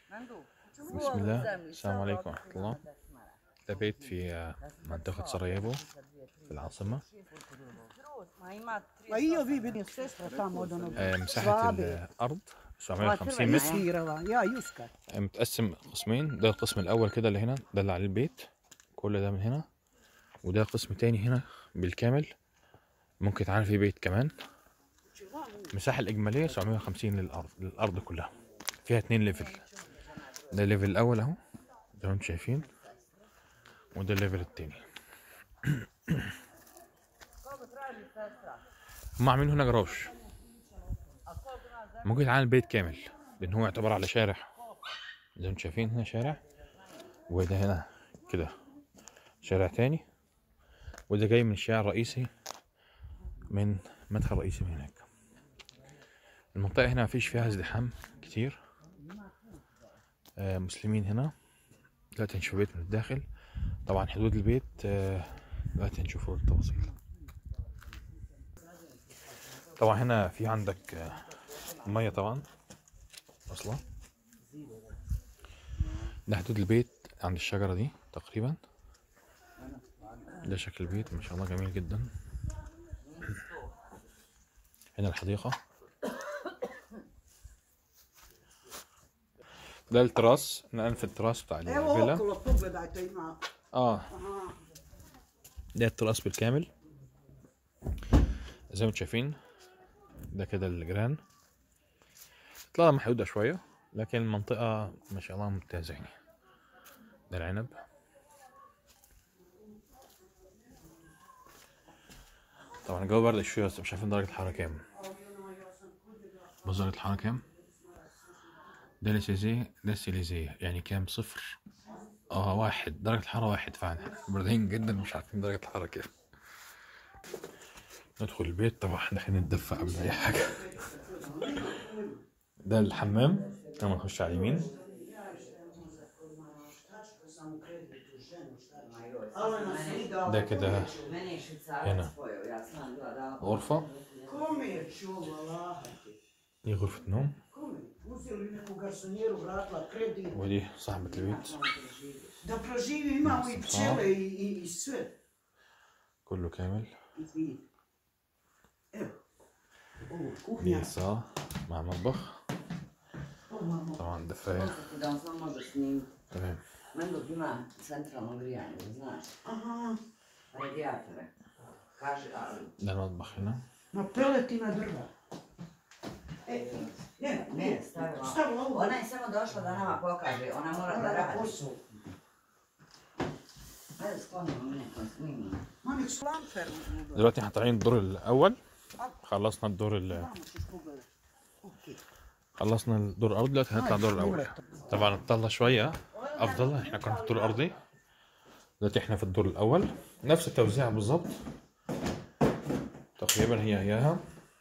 بسم الله السلام عليكم ورحمة الله ده بيت في آه، منطقة سراييفو في العاصمة Ma io vivo sestra tamo od onog آه، مساحة الأرض 750 متر svirala, ja Juska. آه، متقسم قسمين ده القسم الأول كده اللي هنا ده اللي عليه البيت كل ده من هنا وده قسم تاني هنا بالكامل ممكن يتعمل فيه بيت كمان المساحة الإجمالية 750 للأرض للأرض كلها فيها اتنين ليفل ده الليفل الأول أهو زي ما انتم شايفين وده الليفل التاني هم عاملين هنا جراج ممكن يتعمل بيت كامل لأن هو يعتبر على شارع زي ما انتم شايفين هنا شارع وده هنا كده شارع تاني وده جاي من الشارع الرئيسي من مدخل رئيسي من هناك المنطقة هنا مفيش فيها ازدحام كتير آه مسلمين هنا دلوقتي هنشوف بيت من الداخل طبعا حدود البيت آه دلوقتي هنشوفوا التفاصيل طبعا هنا في عندك آه مية طبعا اصلا ده حدود البيت عند الشجرة دي تقريبا ده شكل البيت ما شاء الله جميل جدا هنا الحديقة ده التراس نقل في التراس بتاع Evo الفيلا okolo pogledajte ima. اه Aha. ده التراس بالكامل زي ما انتم شايفين ده كده الجيران طلع محدودة شوية لكن المنطقة ما شاء الله ممتازة يعني ده العنب طبعا الجو برد شوية بس مش عارفين درجة الحرارة كام بص درجة الحرارة كام ده لسيزيه ده سيليزيه يعني كام صفر اه واحد درجة الحرارة واحد فعلا باردين جدا مش عارفين درجة الحرارة كام ندخل البيت طبعا داخلين نتدفى قبل أي حاجة ده الحمام لما نخش على اليمين ده كده هنا غرفة Kome je čuvala? دي غرفة نوم Kome? Uzeli neku garsonjeru, vratila kredit. ودي صاحبة البيت Da proživi, imamo i pčele i, i, i sve. كله كامل I vidi. Evo. Ovo, دي kuhnja. صالة مع مطبخ Ovo imamo. طبعا دفاية Možete da on samo može snimiti. تمام Mendog ima centralno grijanje, znaš, Aha. radijatore. Kaže, ali ده المطبخ هنا Na peletima drva. E, ne, ne, stavila. Stavila ovo. Ona je samo došla da nama pokaže, ona mora da Mora da radi. posao. Ajde sklonimo mi nekom snimimo. Ma nek su lamper uzmudla. دلوقتي احنا طالعين الدور الأول خلصنا الدور ال... Tamo ćeš pogledat. Okej. خلصنا الدور الأرضي دلوقتي هنطلع الدور الأول طبعا نطلع شوية أفضل احنا كنا في الدور الأرضي دلوقتي احنا في الدور الأول نفس التوزيع بالظبط تقريبا هي هياها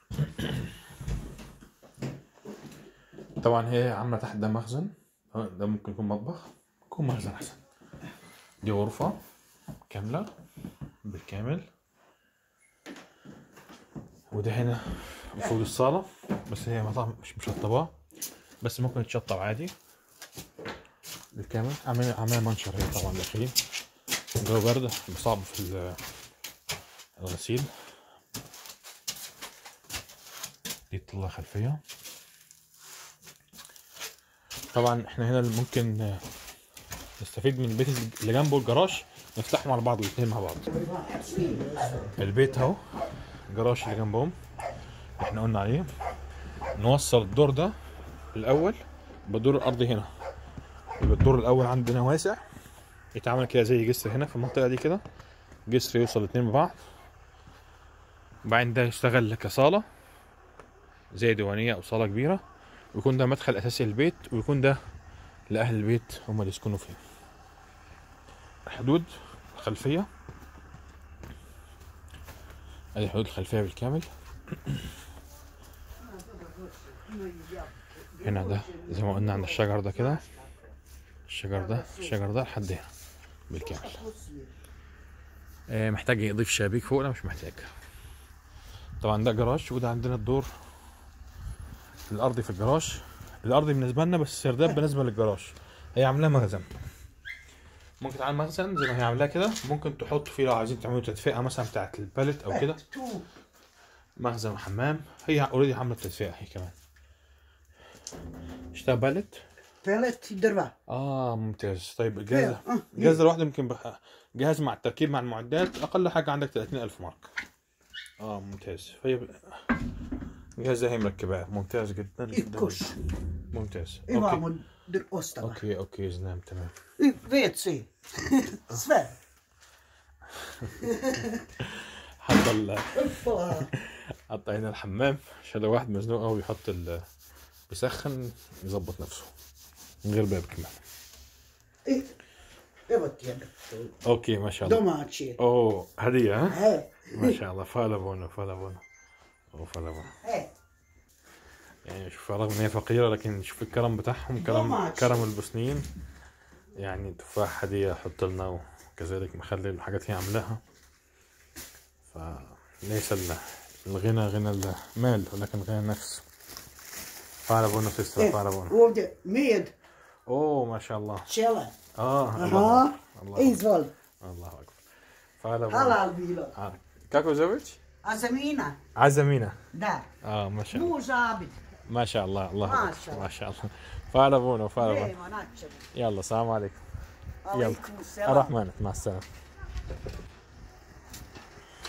طبعا هي عاملة تحت ده مخزن اه، ده ممكن يكون مطبخ يكون مخزن أحسن دي غرفة كاملة بالكامل وده هنا المفروض الصالة بس هي مطعم مش مشطبة بس ممكن تشطب عادي بالكامل عامل عاملة منشر هي طبعا داخلي الجو برد صعب في ال- الغسيل دي الطلة خلفية طبعا احنا هنا ممكن آه، نستفيد من البيت اللي جنبه الجراج نفتحهم على بعض الاثنين مع بعض البيت اهو الجراج اللي جنبهم احنا قلنا عليه نوصل الدور ده الاول بالدور الارضي هنا يبقى الدور الاول عندنا واسع يتعمل كده زي جسر هنا في المنطقه دي كده جسر يوصل الاتنين ببعض وبعدين ده يشتغل كصاله زي ديوانيه او صاله كبيره ويكون ده مدخل اساسي للبيت ويكون ده لاهل البيت هم اللي يسكنوا فيه الحدود الخلفيه ادي الحدود الخلفيه بالكامل هنا ده زي ما قلنا عند الشجر ده كده الشجر ده الشجر ده لحد هنا بالكامل آه، محتاج يضيف شبابيك فوق لا مش محتاج طبعا ده جراج وده عندنا الدور الارضي في الجراج الارض بالنسبه لنا بس السرداب بالنسبه للجراج هي عاملاه مخزن ممكن تعمل مخزن زي ما هي عاملاه كده ممكن تحط فيه لو عايزين تعملوا تدفئه مثلا بتاعت البالت او كده تو مخزن وحمام هي اوريدي عامله تدفئه هي كمان اشترى بالت ثلاث دربة اه ممتاز طيب الجهاز إيه، آه، الجهاز ده لوحده يمكن بح... جهاز مع التركيب مع المعدات اقل حاجه عندك 30000 مارك اه ممتاز فهي الجهاز ده هي مركباه ممتاز جدا جدا يكش ممتاز إيه اوكي معمول در أوستا اوكي اوكي زنام تمام إيه vet se Svär حط ال... Uffa حط هنا الحمام عشان لو واحد مزنوق قوي يحط ال... بيسخن يظبط نفسه من غير باب كمان إيه Evo ti je اوكي ما شاء الله domaći اوه هديه ها E, ما شاء الله فالا بونا فالا بونا أوه، فالا بونا e, يعني شوف رغم ان هي فقيره لكن شوف الكرم بتاعهم كرم طبعاً. كرم البوسنيين يعني تفاح هديه حط لنا وكذلك مخلي الحاجات هي عاملاها فليس ال- الغنى غنى المال ولكن غنى النفس فعلا بونا تسرى e, فعلا بونا ovdje med اوه ما شاء الله pčele اه الله Aha, الله izvoli الله اكبر فعلا بونا Halal bilo آه. كاكو زوج A zamina? عزمينا Da اه ما شاء الله Muž abid ما شاء الله الله ما أكبر. شاء الله. ما شاء الله فعلا بونا فعلا بونا Nema, naćemo يلا السلام عليكم Alaikum selam الرحمن مع السلامة